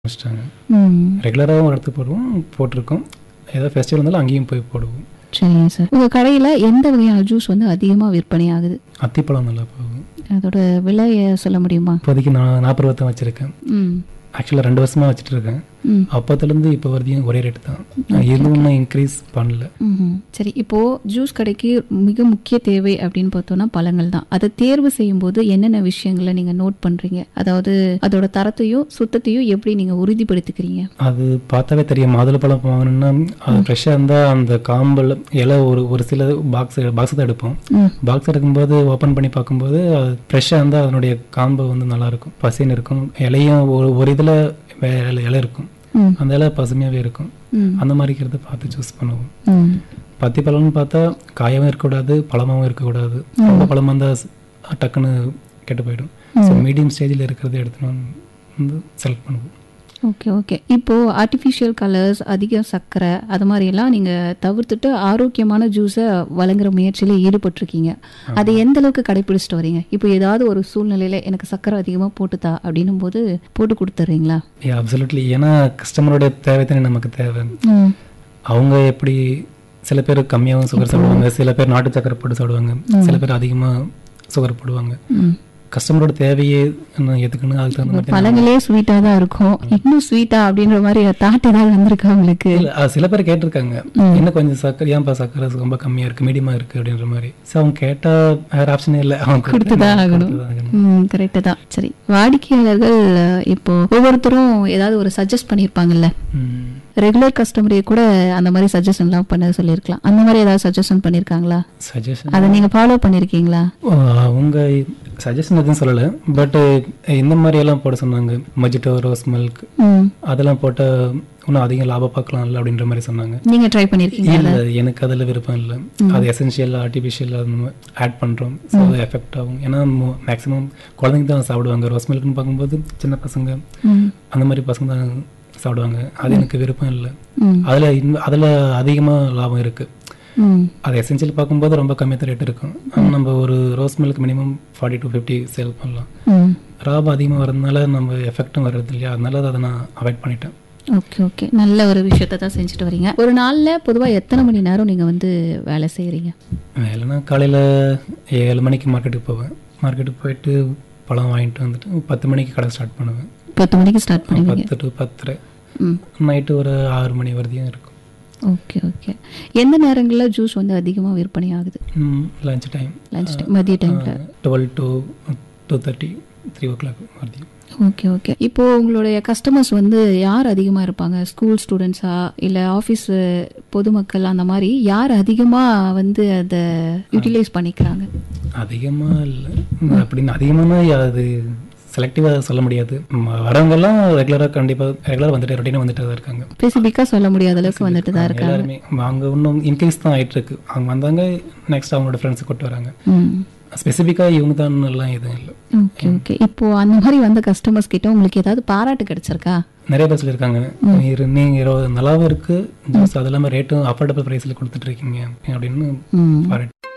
ஆரம்பிச்சிட்டாங்க ம் ரெகுலராகவும் எடுத்து போடுவோம் போட்டிருக்கோம் ஏதோ ஃபெஸ்டிவல் இருந்தாலும் அங்கேயும் போய் போடுவோம் சரிங்க சார் உங்கள் கடையில் எந்த வகையான ஜூஸ் வந்து அதிகமாக விற்பனை ஆகுது அத்திப்பழம் நல்லா போகும் அதோட விலையை சொல்ல முடியுமா இப்போதைக்கு நான் நாற்பது ரூபா தான் வச்சுருக்கேன் ம் ஆக்சுவலாக ரெண்டு வருஷமாக வச்சுட்டு இருக்கேன் ம் அப்போத்துலேருந்து இப்போ வரைக்கும் ஒரே ரேட்டு தான் எதுவும் இன்னும் இன்க்ரீஸ் பண்ணல ம்ஹும். சரி இப்போ ஜூஸ் கடைக்கு மிக முக்கிய தேவை அப்படின்னு பார்த்தோம்னா பழங்கள் தான் அதை தேர்வு செய்யும்போது என்னென்ன விஷயங்களை நீங்க நோட் பண்றீங்க அதாவது அதோட தரத்தையும் சுத்தத்தையும் எப்படி நீங்க உறுதிப்படுத்திக்கிறீங்க அது பார்த்தாவே தெரியும் மாதுளப்பழம் வாங்கணும்னா அது ஃப்ரெஷ்ஷாக இருந்தால் அந்த காம்பில் இலை ஒரு ஒரு சில பாக்ஸ் பாக்ஸ் தான் எடுப்போம் ம் பாக்ஸ் எடுக்கும்போது ஓப்பன் பண்ணி பார்க்கும்போது அது ஃப்ரெஷ்ஷாக இருந்தால் அதனுடைய காம்பு வந்து நல்லா இருக்கும் பசின்னு இருக்கும் இலையும் ஒரு ஒரு இதில் வேற இலை இருக்கும் ம் அந்த இலை பசுமையாகவே இருக்கும் ம் அந்த மாதிரி இருக்கிறத பார்த்து சூஸ் பண்ணுவோம் ம் பத்தி பழம்னு பார்த்தா காயாகவும் இருக்கக்கூடாது பழமாகவும் இருக்கக்கூடாது ரொம்ப பழமாக இருந்தால் டக்குன்னு கெட்டு போயிடும் ஸோ மீடியம் ஸ்டேஜில் இருக்கிறத எடுத்துன்னு வந்து செலக்ட் பண்ணுவோம் ஓகே ஓகே இப்போ ஆர்டிஃபிஷியல் கலர்ஸ் அதிக சர்க்கரை அது மாதிரி எல்லாம் நீங்க தவிர்த்துட்டு ஆரோக்கியமான ஜூஸை வழங்குற முயற்சியில ஈடுபட்டிருக்கீங்க அதை எந்த அளவுக்கு கடைபிடிச்சிட்டு வரீங்க இப்போ ஏதாவது ஒரு சூழ்நிலையில எனக்கு சர்க்கரை அதிகமா போட்டுத்தா அப்படின்னும் போது போட்டு கொடுத்துட்றீங்களா ஏ அப்சல்யூட்லி ஏன்னா கஸ்டமரோட தேவை தானே நமக்கு தேவை ம் அவங்க எப்படி சில பேர் கம்மியாகவும் சுகர் சாப்பிடுவாங்க சில பேர் நாட்டு சக்கரை போட்டு சாப்பிடுவாங்க சில பேர் அதிகமாக சுகர் போடுவாங்க ம் கஸ்டமரோட தேவையே என்ன எதுக்குன்னு அதுக்கு தகுந்த மாதிரி பழங்களே ஸ்வீட்டா தான் இருக்கும் இன்னும் ஸ்வீட்டா அப்படின்ற மாதிரி தாட் ஏதாவது வந்திருக்கா உங்களுக்கு இல்ல, அது சில பேர் கேட்டிருக்காங்க இன்னும் கொஞ்சம் சக்கரை ஏன்பா சக்கரை ரொம்ப கம்மியா இருக்கு மீடியமா இருக்கு அப்படின்ற மாதிரி ஸோ அவங்க கேட்டா வேற ஆப்ஷனே இல்லை அவங்க கொடுத்துதான் ஆகணும் கொடுத்துதான் ஆகணும். ம் கரெக்டு தான் சரி வாடிக்கையாளர்கள் அஹ், இப்போ ஒவ்வொருத்தரும் ஏதாவது ஒரு சஜஸ்ட் பண்ணியிருப்பாங்கல்ல ம். ரெகுலர் கஸ்டமரே கூட அந்த மாதிரி சஜஷன்லாம் பண்ண சொல்லியிருக்கலாம் அந்த மாதிரி ஏதாவது சஜஷன் பண்ணியிருக்காங்களா சஜஷன் அதை நீங்க ஃபாலோ பண்ணியிருக்கீங்களா அவங்க சஜஷன் எதுவும் சொல்லலை பட் இந்த மாதிரி எல்லாம் போட சொன்னாங்க மஜிட்டோ ரோஸ் மில்க் ம் அதெல்லாம் போட்டால் இன்னும் அதிகம் லாபம் பார்க்கலாம்ல அப்படின்ற மாதிரி சொன்னாங்க நீங்க ட்ரை பண்ணியிருக்கீங்க இல்ல எனக்கு அதில் விருப்பம் இல்லை அது எசென்ஷியல் ஆர்டிஃபிஷியல் ஆட் பண்ணுறோம் ஸோ அது எஃபெக்ட் ஆகும் ஏன்னா மேக்ஸிமம் குழந்தைங்க தான் சாப்பிடுவாங்க ரோஸ் மில்க்னு பார்க்கும்போது சின்ன பசங்க ம் அந்த மாதிரி பசங்க தான் சாப்பிடுவாங்க அது எனக்கு விருப்பம் இல்லை ம் அதில் இன்னும் அதில் அதிகமாக லாபம் இருக்குது ம் அது எசென்ஷியல் பார்க்கும்போது ரொம்ப கம்மியாக ரேட் இருக்கும் ஆனால் நம்ம ஒரு rose milk minimum forty to fifty sale பண்ணலாம் ம் லாபம் அதிகமாக வரதுனால நம்ம எஃபெக்ட்டும் வர்றது இல்லையா அதனால அதை நான் அவாய்ட் பண்ணிட்டேன் ஓகே ஓகே நல்ல ஒரு விஷயத்தை தான் செஞ்சுட்டு வரீங்க ஒரு நாள்ல பொதுவா எத்தனை மணி நேரம் நீங்க வந்து வேலை செய்றீங்க வேலைனா காலையில் ஏழு மணிக்கு மார்க்கெட்டுக்கு போவேன் மார்க்கெட்டுக்கு போயிட்டு பழம் வாங்கிட்டு வந்துட்டு பத்து மணிக்கு கடை ஸ்டார்ட் பண்ணுவேன் பத்து மணிக்கு ஸ்டார்ட் பண்ணுவீங்க பத்து டு பத்தரை ம் நைட்டு ஒரு ஆறு மணி வரையும் இருக்கும் ஓகே ஓகே எந்த நேரங்களில் ஜூஸ் வந்து அதிகமாக விற்பனை ஆகுது லஞ்ச் டைம் லஞ்ச் டைம் மதிய டைமில் twelve to two thirty three o'clock வரையும் ஓகே ஓகே இப்போ உங்களுடைய கஸ்டமர்ஸ் வந்து யார் அதிகமாக இருப்பாங்க ஸ்கூல் ஸ்டூடெண்ட்ஸா இல்லை ஆஃபீஸ் பொதுமக்கள் அந்த மாதிரி யார் அதிகமாக வந்து அதை யூட்டிலைஸ் பண்ணிக்கிறாங்க அதிகமாக இல்லை அப்படின்னு அதிகமான அது செலக்டிவாக சொல்ல முடியாது ம- வரவங்கெல்லாம் ரெகுலராக கண்டிப்பாக ரெகுலராக வந்துட்டு ரொட்டீனாக வந்துட்டு தான் இருக்காங்க ஸ்பெசிஃபிக்காக சொல்ல முடியாத அளவுக்கு வந்துட்டு தான் இருக்காங்க எல்லாருமே அவங்க இன்னும் இன்க்ரீஸ் தான் ஆயிட்டு இருக்கு அவங்க வந்தாங்க நெக்ஸ்ட் அவங்களோட ஃப்ரெண்ட்ஸை கூட்டு வராங்க ம் ஸ்பெசிஃபிக்காக இவங்க தான் எல்லாம் எதுவும் இல்லை ஓகே ஓகே இப்போ அந்த மாதிரி வந்த கஸ்டமர்ஸ் கிட்ட உங்களுக்கு ஏதாவது பாராட்டு கிடைச்சிருக்கா நிறைய பேர் சொல்லியிருக்காங்க நீர் நீங்கள் இருபது நல்லாவும் இருக்கு ஜூஸ் அது இல்லாமல் ரேட்டும் அஃபோர்டபுள் ப்ரைஸில் கொடுத்துட்டு இருக்கீங்க அப்படின்னு ம் பாராட்டு